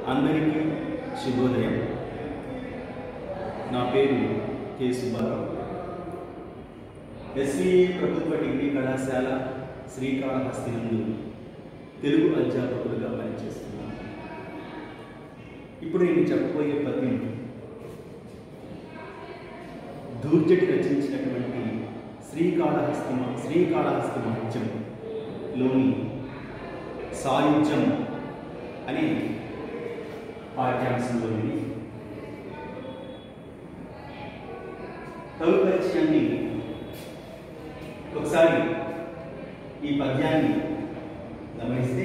అందరికీ శుభోదయం నా పేరు కె సుబ్బారావు ఎస్వి ప్రభుత్వ డిగ్రీ కళాశాల శ్రీకాళహస్తి నందు తెలుగు అధ్యాపకులుగా పనిచేస్తున్నాను ఇప్పుడు నేను చెప్పబోయే పద్యం దూర్జటి రచించినటువంటి శ్రీకాళహస్తి శ్రీకాళహస్తి మహత్యంలోని సాయుధ్యం అనే పాఠ్యాంశంలోని కవి పరిచయాన్ని ఒకసారి ఈ పద్యాన్ని గమనిస్తే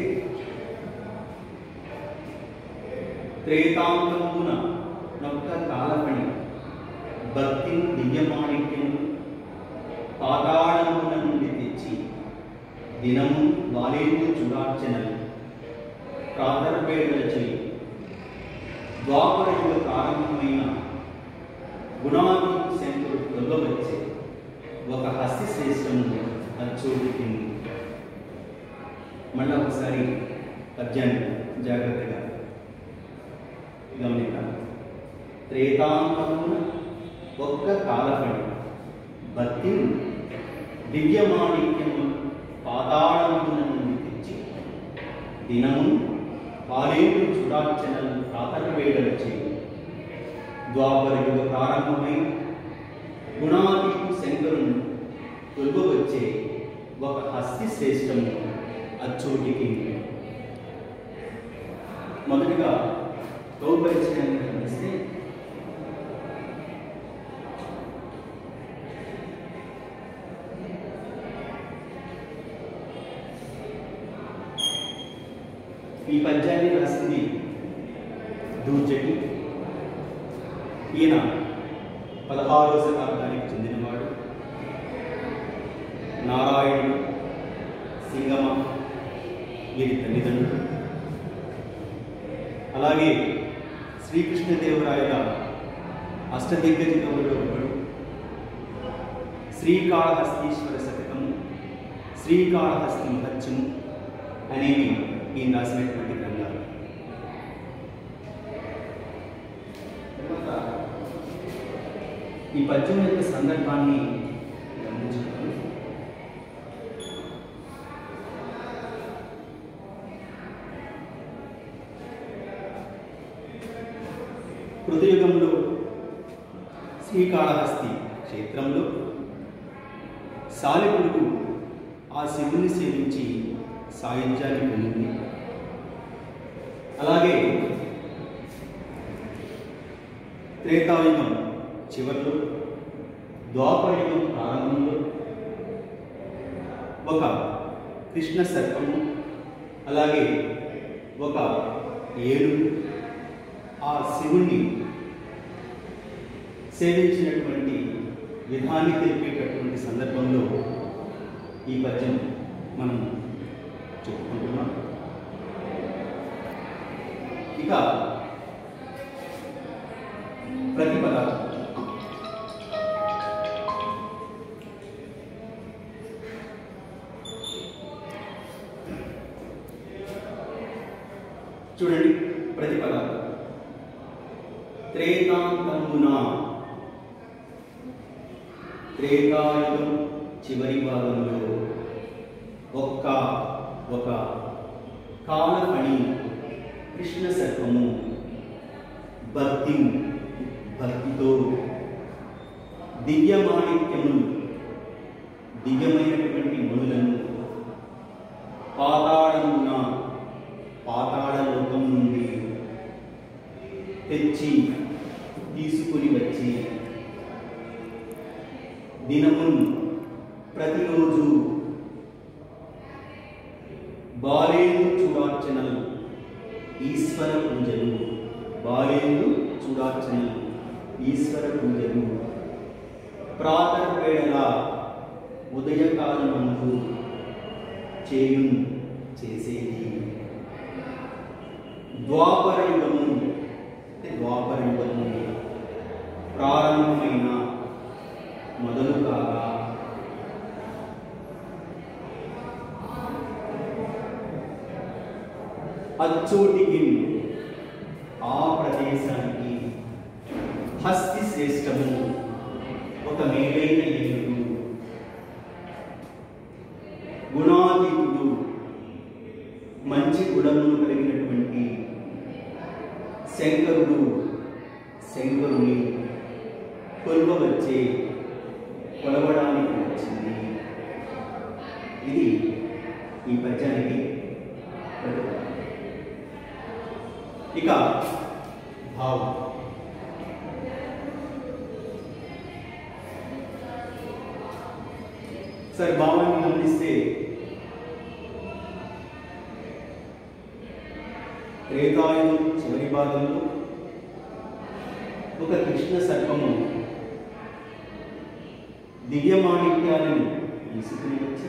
త్రేతాంతమున నొక్క కాలపణి భక్తి దివ్యమాణిక్యం పాతాళమున నుండి తెచ్చి దినము వాలేందు చూడార్చనలు ప్రాతర్పేడల చేయి ద్వాపర యుగ ప్రారంభమైన గుణాది శంకరుడు దొంగవచ్చే ఒక హస్తి శ్రేష్టము అచ్చోటికి మళ్ళా ఒకసారి పద్యాన్ని జాగ్రత్తగా గమనిద్దాం త్రేతాంతమున ఒక్క కాలపడి భక్తి దివ్యమాణిక్యము పాతాళమున నుండి తెచ్చి దినము పాలేరు చుడార్చనలు ప్రాతర్వేడలు చేయి ద్వాపర యుగ ప్రారంభమై గుణాతీపు శంకరుని తొలగవచ్చే ఒక హస్తి శ్రేష్టము అచ్చోటికి మొదటిగా గౌపరిచయాన్ని గమనిస్తే ఈ పద్యాన్ని రాసింది దూర్జటి ఈయన పదహారవ శతాబ్దానికి చెందినవాడు నారాయణుడు సింగమ వీరి తల్లిదండ్రులు అలాగే శ్రీకృష్ణదేవరాయల అష్టదిగ్గజ కవులలో ఒకడు శ్రీకాళహస్తీశ్వర శతకము శ్రీకాళహస్తి మహత్యము అనేవి ఈయన రాసినటువంటి గ్రంథాలు తర్వాత ఈ పద్యం యొక్క సందర్భాన్ని గమనించుకోవాలి కృతయుగంలో శ్రీకాళహస్తి క్షేత్రంలో సాలెపురుగు ఆ శివుని సేవించి సాయుధ్యాన్ని పొందింది అలాగే త్రేతాయుగం చివరిలో ద్వాపరయుగం ప్రారంభంలో ఒక కృష్ణ సర్పము అలాగే ఒక ఏనుగు ఆ శివుణ్ణి సేవించినటువంటి విధాన్ని తెలిపేటటువంటి సందర్భంలో ఈ పద్యం మనం చెప్పుకుంటున్నాం ఇక ప్రతిపద చూడండి ప్రతిపద త్రేతాంతమున త్రేతాయుగం చివరి భాగంలో ఒక్క ఒక కాలపణి కృష్ణ సర్పము భక్తి భక్తితో దివ్యమాణిక్యములు దివ్యమైనటువంటి మనులను పాతాళమున పాతాళ లోకం నుండి తెచ్చి తీసుకుని వచ్చి దినమును ప్రతిరోజు బాలేందు చూడార్చనలు ఈశ్వర పూజలు బాలేందు చూడార్చనలు ఈశ్వర పూజలు ప్రాతర్వేళ ఉదయకాలమందు చేయు చేసేది ద్వాపర యుగము అంటే ద్వాపర యుగము ప్రారంభమైన మొదలు కాగా అచ్చోటికి శ్రేష్టము ఒక మేలైన ఏనుగు గుణాతీతుడు మంచి గుణములు కలిగినటువంటి శంకరుడు శంకరుని కొలవవచ్చే కొలవడానికి వచ్చింది ఇది ఈ పద్యానికి ప్రతిపాదన. ఇక భావం సరే భావాన్ని గమనిస్తే త్రేతాయుధం చివరి భాగంలో ఒక కృష్ణ సర్పము దివ్యమాణిక్యాలను తీసుకుని వచ్చి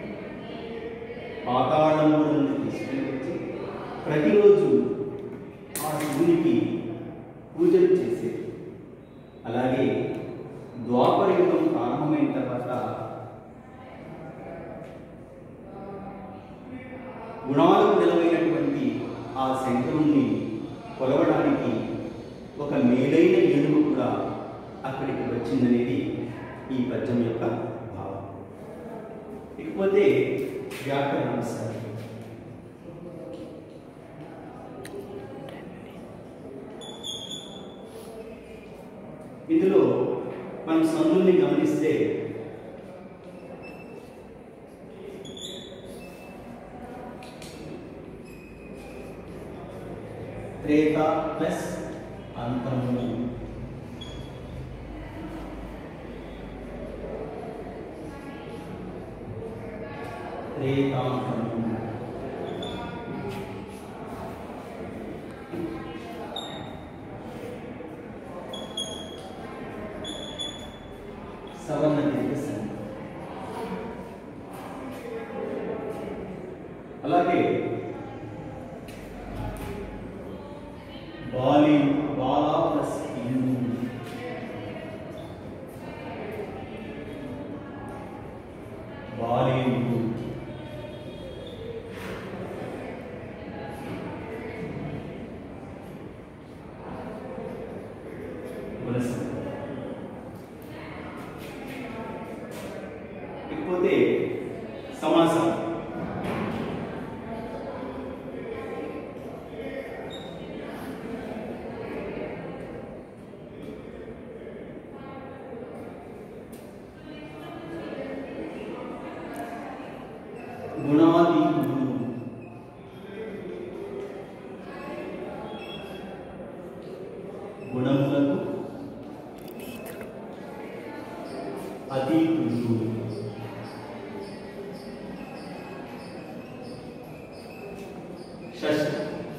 పాతాళంలో నుండి తీసుకుని వచ్చి ప్రతిరోజు ఆ శివునికి పూజలు చేసేది అలాగే ద్వాపర యుగం ప్రారంభమైన తర్వాత గుణాలకు నిలవైనటువంటి ఆ శంకరుణ్ణి కొలవడానికి ఒక మేలైన ఏనుగు కూడా అక్కడికి వచ్చిందనేది ఈ పద్యం యొక్క భావం ఇకపోతే వ్యాకరణ అంశాలు ఇందులో మనం సందుల్ని గమనిస్తే త్రేత ప్లస్ అంతము త్రేతాంతము సవర్ణ దీర్ఘ సంధి అలాగే బాలి బాలా ప్లస్ ఇల్లు బాలింగు గుణసం ఇకపోతే సమాసం గుణాదీనుడు గుణములకు అతీతుడు షష్ఠ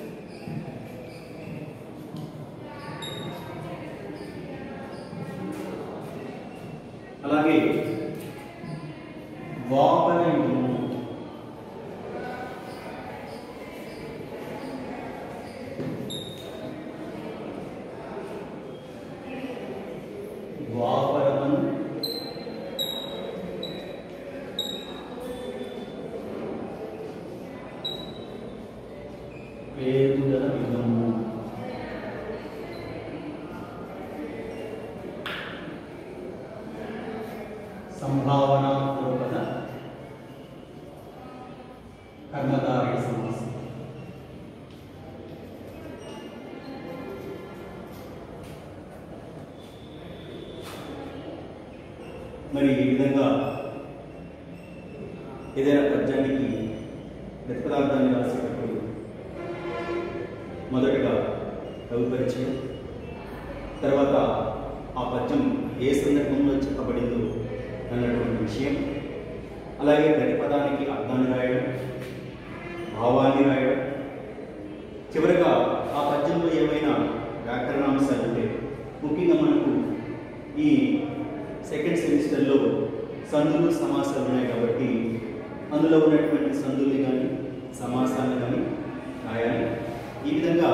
అలాగే ద్వాపర యుగము ద్వాపరమను పేరుగల యుగము సంభావనాత్మక కర్మధారయ సమస్య మరి ఈ విధంగా ఏదైనా పద్యానికి ప్రతిపదార్థాన్ని రాసేటప్పుడు మొదటగా కవి పరిచయం తర్వాత ఆ పద్యం ఏ సందర్భంలో చెప్పబడిందో అన్నటువంటి విషయం అలాగే ప్రతిపదానికి అర్థాన్ని రాయడం భావాన్ని రాయడం చివరగా ఆ పద్యంలో ఏమైనా వ్యాకరణాంశాలు ఉంటే ముఖ్యంగా మనకు ఈ సెకండ్ సెమిస్టర్లో సందులు సమాసాలు ఉన్నాయి కాబట్టి అందులో ఉన్నటువంటి సందుల్ని కానీ సమాసాన్ని కానీ రాయాలి ఈ విధంగా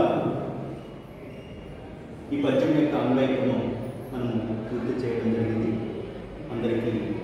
ఈ పద్యం యొక్క అన్వయకము మనం పూర్తి చేయడం జరిగింది అందరికీ